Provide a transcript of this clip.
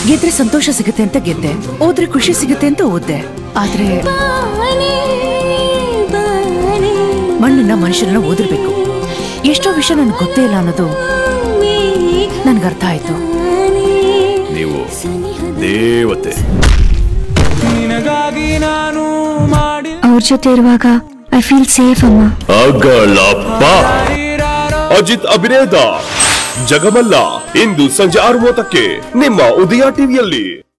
ಗೆದ್ರೆ ಸಂತೋಷ ಸಿಗುತ್ತೆ ಅಂತ ಗೆದ್ದೆ ಓದ್ರೆ ಖುಷಿ ಸಿಗುತ್ತೆ ಅಂತ ಓದ್ದೆ ಆದ್ರೆ ಮಣ್ಣನ್ನ ಮನುಷ್ಯರನ್ನ ಓದಿರ್ಬೇಕು ಎಷ್ಟೋ ವಿಷಯ ನನ್ಗೆ ಗೊತ್ತೇ ಇಲ್ಲ ಅನ್ನೋದು ನನ್ಗೆ ಅರ್ಥ ಆಯ್ತು ನೀವು ದೇವತೆ ನಿನಗಾಗಿ ನಾನು ಮಾಡಿ ಅವ್ರ ಜೊತೆ ಇರುವಾಗ ಐ ಫೀಲ್ ಸೇಫ್ ಅಮ್ಮ ಅಗಳಪ್ಪ ಅಜಿತ್ ಅಭಿನಯದ ಜಗಮಲ್ಲ ಇಂದು ಸಂಜೆ ಆರು ಮೂವತ್ತಕ್ಕೆ ನಿಮ್ಮ ಉದಯ ಟಿವಿಯಲ್ಲಿ